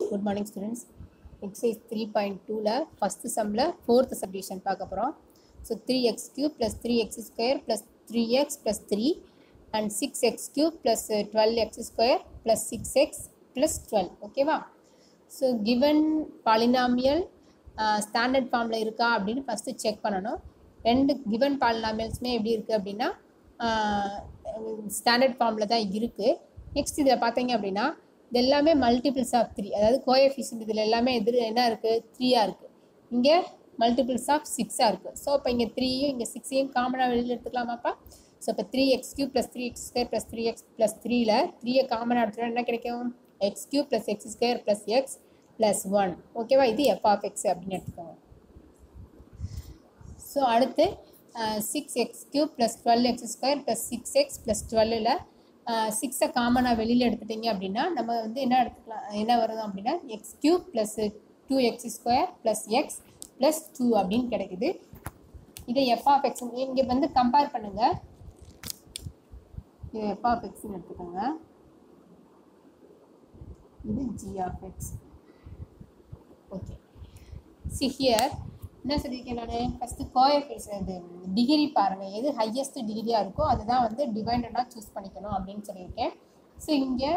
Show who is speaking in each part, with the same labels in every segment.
Speaker 1: good morning students exercise three point டூவில் first சம்மில் fourth subdivision பார்க்க போகிறோம் so three x cube plus three x square plus three x plus three and six x cube plus twelve x square plus six x plus twelve ஓகேவா so given polynomial standard ஃபார்மில் இருக்கா அப்படின்னு first check பண்ணணும் ரெண்டு given பாலினாமியல்ஸுமே எப்படி இருக்குது அப்படின்னா standard ஃபார்மில் தான் இருக்குது நெக்ஸ்ட் இதில் பார்த்தீங்க அப்படின்னா இது எல்லாமே மல்டிபிள்ஸ் ஆஃப் த்ரீ அதாவது கோஎஃபிஷியன்ட் இதில் எல்லாமே எதிர் என்ன இருக்குது த்ரீயாக இருக்குது இங்கே மல்டிபிள்ஸ் ஆஃப் சிக்ஸாக இருக்குது ஸோ இப்போ இங்கே த்ரீயும் இங்கே சிக்ஸையும் காமனாக வெளியில் எடுத்துக்கலாமாப்பா ஸோ இப்போ three x cube plus three x square plus three x plus த்ரீல த்ரீயை காமனாக எடுத்துட்டா என்ன கிடைக்கும் x cube plus x square plus x plus one ஓகேவா இது எஃப் ஆஃப் எக்ஸ் அப்படின்னு எடுத்துக்கோங்க ஸோ அடுத்து six x cube plus twelve x square plus six x plus டுவெல்லில் சிக்ஸை காமனாக வெளியில் எடுத்துட்டிங்க அப்படின்னா நம்ம வந்து என்ன எடுத்துக்கலாம் என்ன வருது அப்படின்னா x cube plus two x square plus x plus two அப்படின்னு கிடைக்குது இதை எஃப் ஆஃப் எக்ஸ் இங்கே வந்து கம்பேர் பண்ணுங்கள் இது எஃப் ஆஃப் எக்ஸ்னு எடுத்துக்கோங்க இது g of x okay see here என்ன சொல்லியிருக்கேன் நான் ஃபஸ்ட்டு கோஎஃபிஷியன் இது டிகிரி பாருங்கள் எது ஹையஸ்ட் டிகிரியாக இருக்கோ அதுதான் வந்து டிவைண்டடாக சூஸ் பண்ணிக்கணும் அப்படின்னு சொல்லியிருக்கேன் ஸோ இங்கே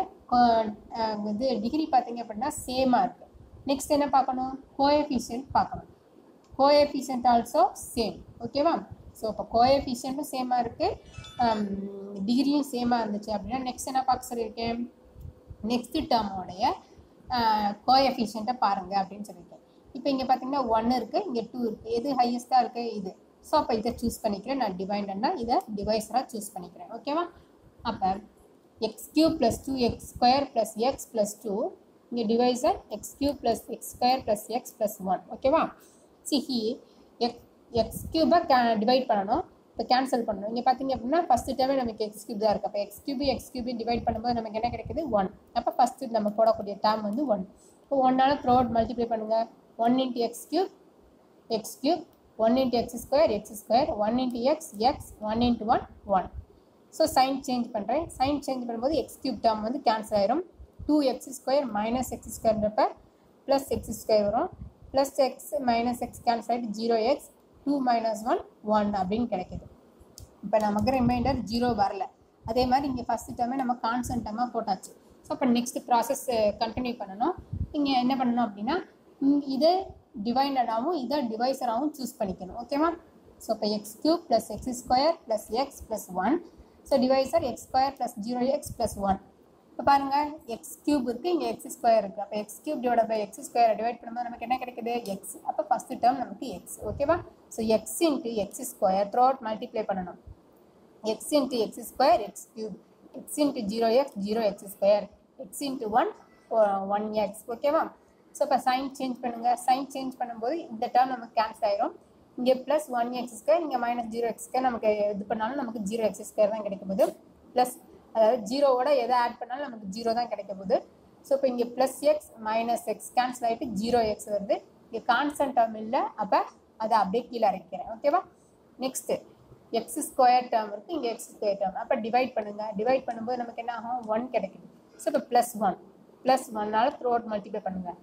Speaker 1: இது டிகிரி பார்த்தீங்க அப்படின்னா சேமாக இருக்குது நெக்ஸ்ட் என்ன பார்க்கணும் கோஎஃபிஷியன்ட் பார்க்கணும் கோஎஃபிஷியன்ட் ஆல்சோ சேம் ஓகேவா ஸோ இப்போ கோஎஃபிஷியன்ட்டும் சேமாக இருக்குது டிகிரியும் சேமாக இருந்துச்சு அப்படின்னா நெக்ஸ்ட் என்ன பார்க்க சொல்லியிருக்கேன் நெக்ஸ்ட் டேர்மோடைய கோஎஃபிஷியண்ட்டை பாருங்கள் அப்படின்னு சொல்லியிருக்கேன் இப்போ இங்கே பார்த்தீங்கன்னா ஒன் இருக்குது இங்கே டூ இருக்குது எது ஹையஸ்ட்டாக இருக்குது இது ஸோ அப்போ இதை சூஸ் பண்ணிக்கிறேன் நான் டிவைண்டன்னா இதை டிவைஸராக சூஸ் பண்ணிக்கிறேன் ஓகேவா அப்போ x cube plus two x square plus x plus two இங்கே divisor x cube plus x square plus x plus one ஓகேவா சி ஹி எக் எக்ஸ் கியூபை கே டிவைட் பண்ணணும் இப்போ கேன்சல் பண்ணணும் இங்கே பார்த்தீங்க அப்படின்னா ஃபஸ்ட்டு டைமே நமக்கு எக்ஸ் கியூப் தான் இருக்குது அப்போ x cube by x cube by divide பண்ணும்போது நமக்கு என்ன கிடைக்குது ஒன் அப்போ ஃபஸ்ட்டு நம்ம போடக்கூடிய டேர்ம் வந்து ஒன் இப்போ ஒன்னால் த்ரோ அவுட் மல்டிப்ளை பண்ணுங்கள் one into x cube x cube one into x square x square one into x x one into one one so sign change பண்ணுறேன் சைன் சேஞ்ச் பண்ணும்போது x cube term வந்து cancel ஆயிரும் two x square minus x ஸ்கொயர்ன்றப்ப plus x square வரும் plus x minus x cancel ஆகிட்டு zero x two minus one one அப்படின்னு கிடைக்கிது இப்போ நமக்கு ரிமைண்டர் ஜீரோ வரல அதே மாதிரி இங்கே ஃபஸ்ட்டு டைமே நம்ம கான்சன்டமாக போட்டாச்சு ஸோ இப்போ நெக்ஸ்ட் ப்ராசஸ் கண்டினியூ பண்ணணும் இங்கே என்ன பண்ணணும் அப்படின்னா இதை டிவைண்டடாகவும் இதை டிவைசராகவும் சூஸ் பண்ணிக்கணும் ஓகேவா ஸோ இப்போ x cube plus x square plus x plus one so divisor x square plus zero x plus one இப்போ பாருங்கள் எக்ஸ் கியூப் இருக்குது இங்கே எக்ஸ் ஸ்கொயர் இருக்குது அப்போ x cube divide by x square divide பண்ணும்போது நமக்கு என்ன கிடைக்குது எக்ஸ் அப்போ ஃபஸ்ட்டு டேர்ம் நமக்கு எக்ஸ் ஓகேவா so x into x square throughout multiply பண்ணணும் x into x square x cube x into zero x zero x square x into one one x ஓகேவா so இப்போ sign change பண்ணுங்கள் sign change பண்ணும்போது இந்த term நமக்கு cancel ஆயிரும் இங்கே plus one x square இங்கே மைனஸ் ஜீரோ எக்ஸ் ஸ்கொயர் நமக்கு இது பண்ணாலும் நமக்கு ஜீரோ எக்ஸ் ஸ்கொயர் தான் கிடைக்கும் போது ப்ளஸ் அதாவது ஜீரோவோட எதை ஆட் பண்ணாலும் நமக்கு ஜீரோ தான் கிடைக்க போகுது ஸோ இப்போ இங்கே plus x minus x cancel ஆகிட்டு ஜீரோ எக்ஸ் வருது இங்கே கான்ஸ்டன்ட் டேர்ம் இல்லை அப்போ அதை அப்படியே கீழே இறக்கிறேன் ஓகேவா நெக்ஸ்ட்டு எக்ஸ் ஸ்கொயர் டேர்ம் இருக்குது இங்கே எக்ஸ் ஸ்கொயர் டேர்ம் அப்போ டிவைட் பண்ணுங்கள் டிவைட் பண்ணும்போது நமக்கு என்ன ஆகும் ஒன் கிடைக்குது ஸோ இப்போ ப்ளஸ் ஒன் ப்ளஸ் ஒன்னால் த்ரூ அவுட் மல்டிப்ளை பண்ணுங்கள்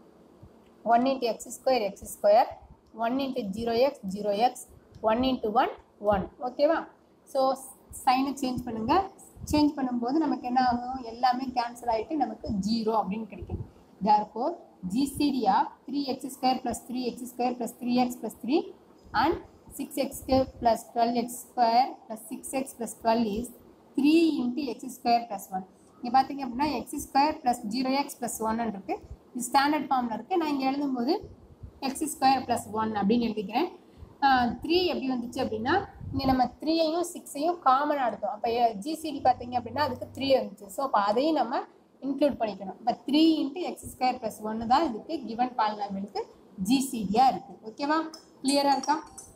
Speaker 1: one into x square x square one into zero x zero x one into one one ஓகேவா ஸோ சைனை சேஞ்ச் பண்ணுங்கள் சேஞ்ச் பண்ணும்போது நமக்கு என்ன ஆகும் எல்லாமே கேன்சல் ஆகிட்டு நமக்கு ஜீரோ அப்படின்னு கிடைக்கும் தேர்ஃபோர் ஜிசிடியா three x square plus three x square plus three x plus three and six x square plus twelve x square plus six x plus twelve is three into x square plus one இங்கே பார்த்தீங்க அப்படின்னா x square plus zero x plus one இருக்குது இது standard ஃபார்மில் இருக்குது நான் இங்கே எழுதும்போது எக்ஸ் ஸ்கொயர் ப்ளஸ் ஒன் அப்படின்னு எழுதிக்கிறேன் த்ரீ எப்படி வந்துச்சு அப்படின்னா இங்கே நம்ம த்ரீயையும் சிக்ஸையும் காமனாக எடுத்தோம் அப்போ ஜிசிடி பார்த்தீங்க அப்படின்னா அதுக்கு த்ரீ வந்துச்சு ஸோ அப்போ அதையும் நம்ம இன்க்ளூட் பண்ணிக்கணும் இப்போ three into x square plus ஒன்று தான் இதுக்கு கிவன் பாலினாமியலுக்கு ஜிசிடியாக இருக்குது ஓகேவா கிளியராக இருக்கா